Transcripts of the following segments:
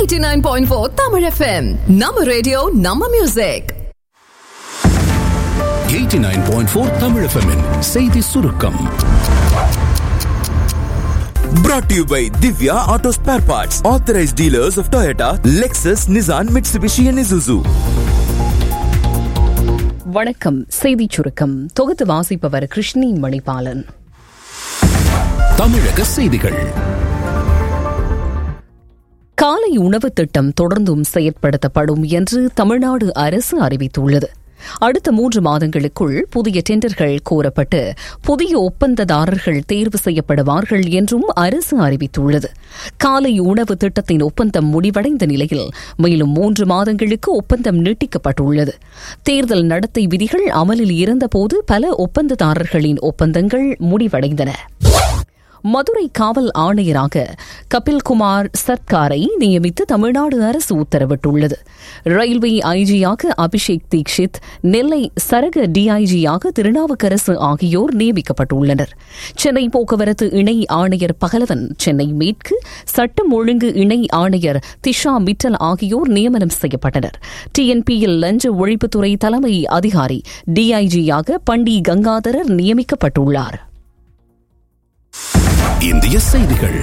89.4 Tamil FM நம்ம radio நம்ம music 89.4 Tamil FM -இன் செய்தி சுருக்கம் Brought to you by Divya Auto Spare Parts, authorized dealers of Toyota, Lexus, Nissan, Mitsubishi, and Isuzu. வணக்கம் செய்திச் சுருக்கம் தொகுத்து வாசிப்பவர் கிருஷ்ணி மணிபாலன் தமிழக செய்திகள் காலை உணவு திட்டம் தொடர்ந்தும் செயற்படுத்தப்படும் என்று தமிழ்நாடு அரசு அறிவித்துள்ளது அடுத்த மூன்று மாதங்களுக்குள் புதிய டெண்டர்கள் கோரப்பட்டு புதிய ஒப்பந்ததாரர்கள் தேர்வு செய்யப்படுவார்கள் என்றும் அரசு அறிவித்துள்ளது காலை உணவு திட்டத்தின் ஒப்பந்தம் முடிவடைந்த நிலையில் மேலும் மூன்று மாதங்களுக்கு ஒப்பந்தம் நீட்டிக்கப்பட்டுள்ளது தேர்தல் நடத்தை விதிகள் அமலில் இருந்தபோது பல ஒப்பந்ததாரர்களின் ஒப்பந்தங்கள் முடிவடைந்தன மதுரை காவல் ஆணையராக கபில்குமார் சர்க்காரை நியமித்து தமிழ்நாடு அரசு உத்தரவிட்டுள்ளது ரயில்வே ஐஜியாக அபிஷேக் தீக்ஷித் நெல்லை சரக டிஐஜியாக திருநாவுக்கரசு ஆகியோர் நியமிக்கப்பட்டுள்ளனர் சென்னை போக்குவரத்து இணை ஆணையர் பகலவன் சென்னை மேற்கு சட்டம் ஒழுங்கு இணை ஆணையர் திஷா மிட்டல் ஆகியோர் நியமனம் செய்யப்பட்டனர் டிஎன்பியில் லஞ்ச ஒழிப்புத்துறை தலைமை அதிகாரி டிஐஜியாக பண்டி கங்காதரர் நியமிக்கப்பட்டுள்ளார் இந்திய செய்திகள்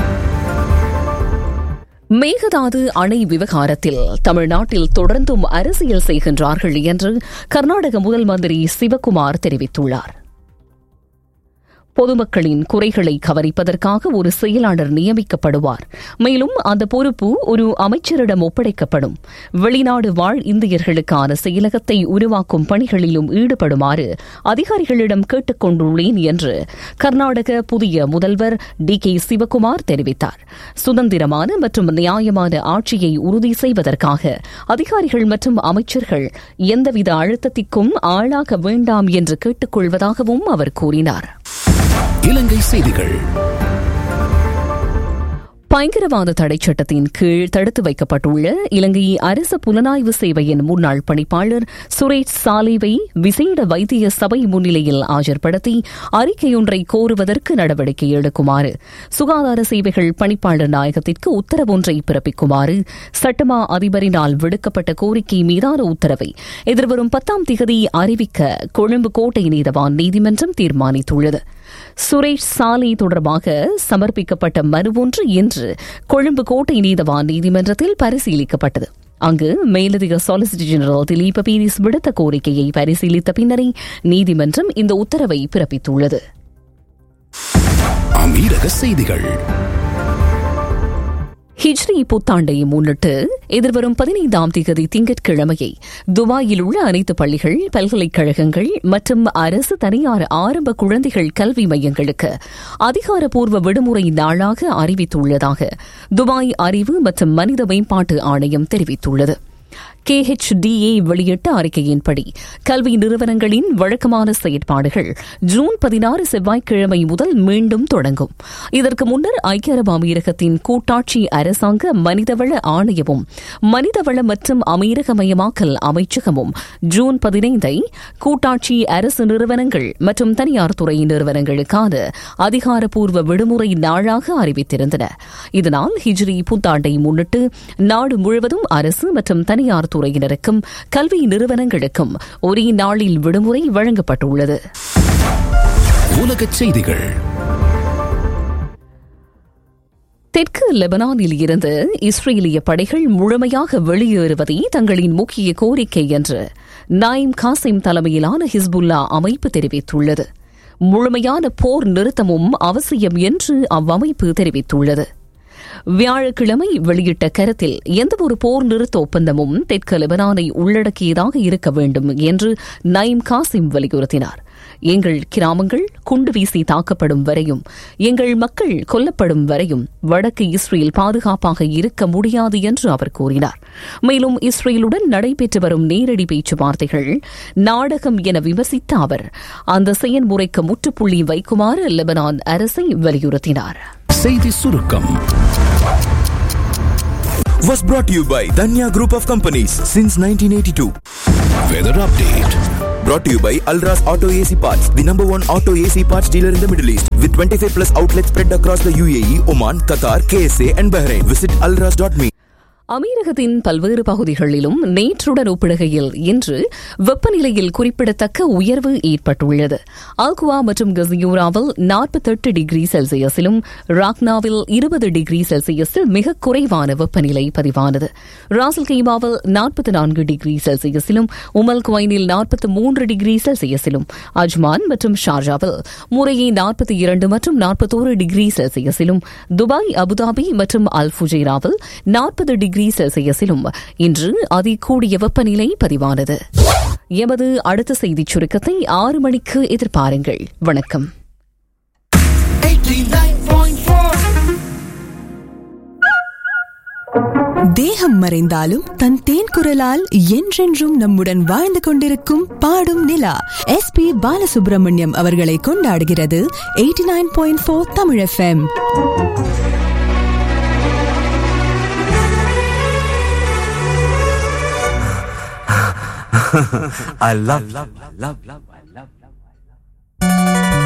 மேகதாது அணை விவகாரத்தில் தமிழ்நாட்டில் தொடர்ந்தும் அரசியல் செய்கின்றார்கள் என்று கர்நாடக முதல் மந்திரி சிவக்குமார் தெரிவித்துள்ளார் பொதுமக்களின் குறைகளை கவனிப்பதற்காக ஒரு செயலாளர் நியமிக்கப்படுவார் மேலும் அந்த பொறுப்பு ஒரு அமைச்சரிடம் ஒப்படைக்கப்படும் வெளிநாடு வாழ் இந்தியர்களுக்கான செயலகத்தை உருவாக்கும் பணிகளிலும் ஈடுபடுமாறு அதிகாரிகளிடம் கேட்டுக் கொண்டுள்ளேன் என்று கர்நாடக புதிய முதல்வர் டி கே சிவக்குமார் தெரிவித்தார் சுதந்திரமான மற்றும் நியாயமான ஆட்சியை உறுதி செய்வதற்காக அதிகாரிகள் மற்றும் அமைச்சர்கள் எந்தவித அழுத்தத்திற்கும் ஆளாக வேண்டாம் என்று கேட்டுக்கொள்வதாகவும் அவர் கூறினார் இலங்கை செய்திகள் பயங்கரவாத தடைச் சட்டத்தின் கீழ் தடுத்து வைக்கப்பட்டுள்ள இலங்கை அரசு புலனாய்வு சேவையின் முன்னாள் பணிப்பாளர் சுரேஷ் சாலேவை விசேட வைத்திய சபை முன்னிலையில் ஆஜர்படுத்தி அறிக்கையொன்றை கோருவதற்கு நடவடிக்கை எடுக்குமாறு சுகாதார சேவைகள் பணிப்பாளர் நாயகத்திற்கு உத்தரவொன்றை பிறப்பிக்குமாறு சட்டமா அதிபரினால் விடுக்கப்பட்ட கோரிக்கை மீதான உத்தரவை எதிர்வரும் பத்தாம் திகதி அறிவிக்க கொழும்பு கோட்டை நீதவான் நீதிமன்றம் தீர்மானித்துள்ளது சுரேஷ் சாலை தொடர்பாக சமர்ப்பிக்கப்பட்ட மனு ஒன்று இன்று கொழும்பு கோட்டை நீதவான் நீதிமன்றத்தில் பரிசீலிக்கப்பட்டது அங்கு மேலதிக சொலிசிட்டர் ஜெனரல் திலீப பீரிஸ் விடுத்த கோரிக்கையை பரிசீலித்த பின்னரே நீதிமன்றம் இந்த உத்தரவை பிறப்பித்துள்ளது அமீரக செய்திகள் ஹிஜ்ரி புத்தாண்டை முன்னிட்டு எதிர்வரும் பதினைந்தாம் தேதி திங்கட்கிழமையை துபாயில் உள்ள அனைத்து பள்ளிகள் பல்கலைக்கழகங்கள் மற்றும் அரசு தனியார் ஆரம்ப குழந்தைகள் கல்வி மையங்களுக்கு அதிகாரப்பூர்வ விடுமுறை நாளாக அறிவித்துள்ளதாக துபாய் அறிவு மற்றும் மனித மேம்பாட்டு ஆணையம் தெரிவித்துள்ளது கேஹெச்டிஏ வெளியிட்ட அறிக்கையின்படி கல்வி நிறுவனங்களின் வழக்கமான செயற்பாடுகள் ஜூன் பதினாறு செவ்வாய்க்கிழமை முதல் மீண்டும் தொடங்கும் இதற்கு முன்னர் ஐக்கிய அரபு அமீரகத்தின் கூட்டாட்சி அரசாங்க மனிதவள ஆணையமும் மனிதவள மற்றும் அமீரகமயமாக்கல் அமைச்சகமும் ஜூன் பதினைந்தை கூட்டாட்சி அரசு நிறுவனங்கள் மற்றும் தனியார் துறை நிறுவனங்களுக்கான அதிகாரப்பூர்வ விடுமுறை நாளாக அறிவித்திருந்தன இதனால் ஹிஜ்ரி புத்தாண்டை முன்னிட்டு நாடு முழுவதும் அரசு மற்றும் தனியார் துறையினருக்கும் கல்வி நிறுவனங்களுக்கும் ஒரே நாளில் விடுமுறை வழங்கப்பட்டுள்ளது உலகச் செய்திகள் தெற்கு லெபனானில் இருந்து இஸ்ரேலிய படைகள் முழுமையாக வெளியேறுவதே தங்களின் முக்கிய கோரிக்கை என்று நாயிம் காசிம் தலைமையிலான ஹிஸ்புல்லா அமைப்பு தெரிவித்துள்ளது முழுமையான போர் நிறுத்தமும் அவசியம் என்று அவ்வமைப்பு தெரிவித்துள்ளது வியாழக்கிழமை வெளியிட்ட கருத்தில் எந்தவொரு போர் நிறுத்த ஒப்பந்தமும் தெற்கு லெபனானை உள்ளடக்கியதாக இருக்க வேண்டும் என்று நயிம் காசிம் வலியுறுத்தினார் எங்கள் கிராமங்கள் குண்டு வீசி தாக்கப்படும் வரையும் எங்கள் மக்கள் கொல்லப்படும் வரையும் வடக்கு இஸ்ரேல் பாதுகாப்பாக இருக்க முடியாது என்று அவர் கூறினார் மேலும் இஸ்ரேலுடன் நடைபெற்று வரும் நேரடி பேச்சுவார்த்தைகள் நாடகம் என விமர்சித்த அவர் அந்த செயல்முறைக்கு முற்றுப்புள்ளி வைக்குமாறு லெபனான் அரசை வலியுறுத்தினார் செய்தி சுருக்கம் Was brought to you by Danya Group of Companies since 1982. Weather update Brought to you by Alras Auto AC Parts, the number one auto AC parts dealer in the Middle East, with 25 plus outlets spread across the UAE, Oman, Qatar, KSA, and Bahrain. Visit alras.me. அமீரகத்தின் பல்வேறு பகுதிகளிலும் நேற்றுடன் ஒப்பிடுகையில் இன்று வெப்பநிலையில் குறிப்பிடத்தக்க உயர்வு ஏற்பட்டுள்ளது ஆல்குவா மற்றும் கசியூராவில் நாற்பத்தெட்டு டிகிரி செல்சியஸிலும் ராக்னாவில் இருபது டிகிரி செல்சியஸில் மிக குறைவான வெப்பநிலை பதிவானது ராசல் கைமாவில் நாற்பத்தி நான்கு டிகிரி செல்சியஸிலும் உமல் குவைனில் நாற்பத்தி மூன்று டிகிரி செல்சியஸிலும் அஜ்மான் மற்றும் ஷார்ஜாவில் முறையே நாற்பத்தி இரண்டு மற்றும் நாற்பத்தோரு டிகிரி செல்சியஸிலும் துபாய் அபுதாபி மற்றும் அல் ஃபுஜைராவில் நாற்பது டிகிரி செல்சியஸிலும் இன்று அதிகூடிய வெப்பநிலை பதிவானது எமது அடுத்த செய்திச் சுருக்கத்தை ஆறு மணிக்கு எதிர்பாருங்கள் வணக்கம் தேகம் மறைந்தாலும் தன் தேன் குரலால் என்றென்றும் நம்முடன் வாழ்ந்து கொண்டிருக்கும் பாடும் நிலா எஸ் பி பாலசுப்ரமணியம் அவர்களை கொண்டாடுகிறது eighty nine point four Tamil FM I love, love, love, love, I love.